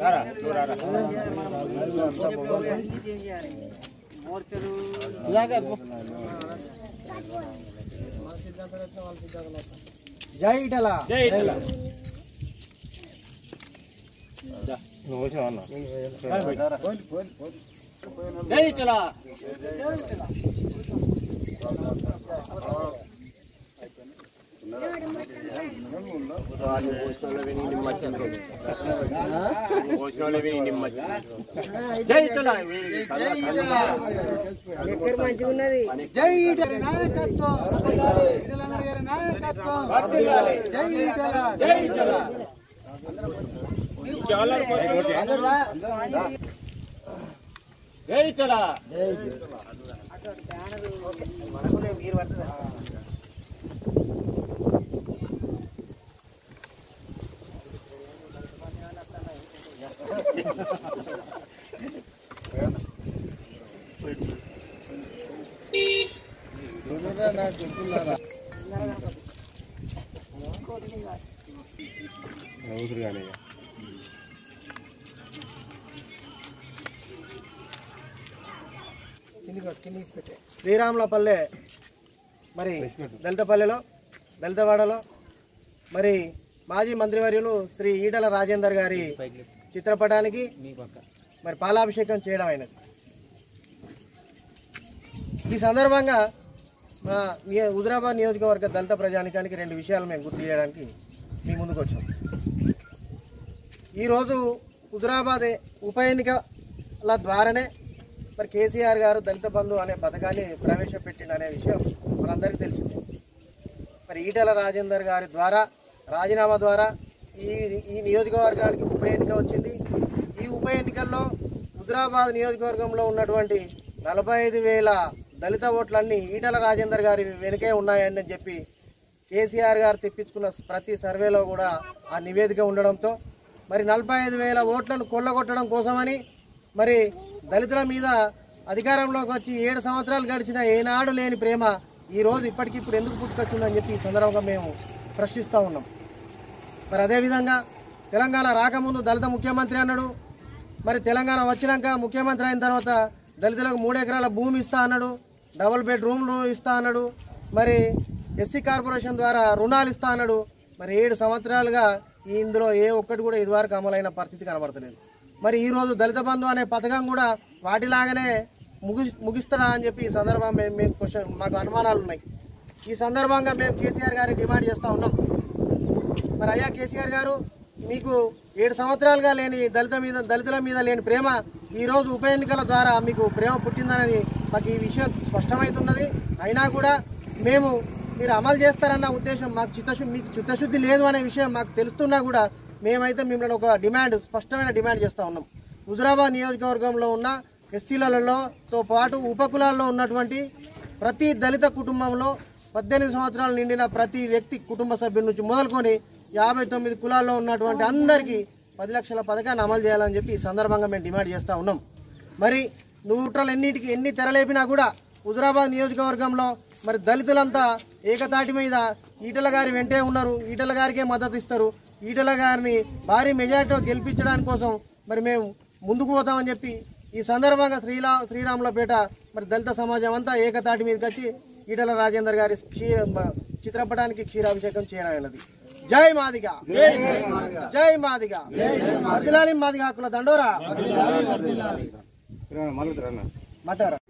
జై ఇటల జై ఇటల నాయకత్వం ఇటల గారి నాయకత్వం జై ఇటల జై ఇటల శ్రీరాములపల్లె మరి దళితపల్లెలో దళితవాడలో మరి మాజీ మంత్రివర్యులు శ్రీ ఈటల రాజేందర్ గారి చిత్రపటానికి మరి పాలాభిషేకం చేయడం అయినది ఈ సందర్భంగా మా నియ- హుజరాబాద్ నియోజకవర్గ దళిత ప్రజానికానికి రెండు విషయాలు మేము గుర్తు చేయడానికి మీ ముందుకు వచ్చాం ఈరోజు హుజరాబాద్ ఉప ఎన్నికల ద్వారానే మరి కేసీఆర్ గారు దళిత బంధు అనే పథకాన్ని ప్రవేశపెట్టిండు అనే విషయం మనందరికీ తెలిసిందే మరి ఈటల రాజేందర్ గారి ద్వారా రాజీనామా ద్వారా ఈ ఈ నియోజకవర్గానికి ఉప ఎన్నిక వచ్చింది ఈ ఉప ఎన్నికల్లో హుజరాబాద్ నియోజకవర్గంలో ఉన్నటువంటి నలభై ఐదు వేల దళిత ఓట్లన్నీ ఈటల రాజేందర్ గారి వెనుకే ఉన్నాయని చెప్పి కేసీఆర్ గారు తెప్పించుకున్న ప్రతి సర్వేలో కూడా ఆ నివేదిక ఉండడంతో మరి నలభై ఐదు వేల ఓట్లను కొల్లగొట్టడం కోసమని మరి దళితుల మీద అధికారంలోకి వచ్చి ఏడు సంవత్సరాలు గడిచిన ఏనాడు లేని ప్రేమ ఈ రోజు ఇప్పటికిప్పుడు ఎందుకు పుట్టుకొచ్చిందని చెప్పి ఈ సందర్భంగా మేము ప్రశ్నిస్తూ ఉన్నాం మరి అదేవిధంగా తెలంగాణ రాకముందు దళిత ముఖ్యమంత్రి అన్నాడు మరి తెలంగాణ వచ్చినాక ముఖ్యమంత్రి అయిన తర్వాత దళితులకు మూడు ఎకరాల భూమి ఇస్తా అన్నాడు డబుల్ బెడ్ రూమ్లు ఇస్తా అన్నాడు మరి ఎస్సీ కార్పొరేషన్ ద్వారా రుణాలు ఇస్తా అన్నాడు మరి ఏడు సంవత్సరాలుగా ఈ ఇందులో ఏ ఒక్కటి కూడా ఇదివరకు అమలైన పరిస్థితి కనబడతలేదు మరి ఈ రోజు దళిత బంధు అనే పథకం కూడా వాటిలాగానే ముగి ముగిస్తారా అని చెప్పి ఈ సందర్భంగా మేము మేము క్వశ్చన్ మాకు అనుమానాలు ఉన్నాయి ఈ సందర్భంగా మేము కేసీఆర్ గారిని డిమాండ్ చేస్తూ ఉన్నాం మరి అయ్యా కేసీఆర్ గారు మీకు ఏడు సంవత్సరాలుగా లేని దళిత మీద దళితుల మీద లేని ప్రేమ ఈ రోజు ఉప ఎన్నికల ద్వారా మీకు ప్రేమ పుట్టిందని మాకు ఈ విషయం స్పష్టమవుతున్నది అయినా కూడా మేము మీరు అమలు చేస్తారన్న ఉద్దేశం మాకు చిత్తశుద్ధి మీకు చిత్తశుద్ధి లేదు అనే విషయం మాకు తెలుస్తున్నా కూడా మేమైతే మిమ్మల్ని ఒక డిమాండ్ స్పష్టమైన డిమాండ్ చేస్తూ ఉన్నాం హుజురాబాద్ నియోజకవర్గంలో ఉన్న ఎస్సీలతో పాటు ఉపకులాల్లో ఉన్నటువంటి ప్రతి దళిత కుటుంబంలో పద్దెనిమిది సంవత్సరాలు నిండిన ప్రతి వ్యక్తి కుటుంబ సభ్యుల నుంచి మొదలుకొని యాభై తొమ్మిది కులాల్లో ఉన్నటువంటి అందరికీ పది లక్షల పథకాన్ని అమలు చేయాలని చెప్పి ఈ సందర్భంగా మేము డిమాండ్ చేస్తూ ఉన్నాం మరి నూట్రలు ఎన్నిటికి ఎన్ని తెరలేపినా కూడా హుజురాబాద్ నియోజకవర్గంలో మరి దళితులంతా ఏకతాటి మీద ఈటల గారి వెంటే ఉన్నారు ఈటల గారికే మద్దతు ఇస్తారు ఈటల గారిని భారీ మెజార్టీతో గెలిపించడానికి కోసం మరి మేము ముందుకు పోతామని చెప్పి ఈ సందర్భంగా శ్రీరా శ్రీరాములపేట మరి దళిత సమాజం అంతా ఏకతాటి మీదకి వచ్చి ఈటల రాజేందర్ గారి క్షీర మ- చిత్రపటానికి క్షీరాభిషేకం చేయనమైనది జై మాదిగా జై మాదిగా వర్దిలాలి మాదిగా హక్కుల దండోరా మటారా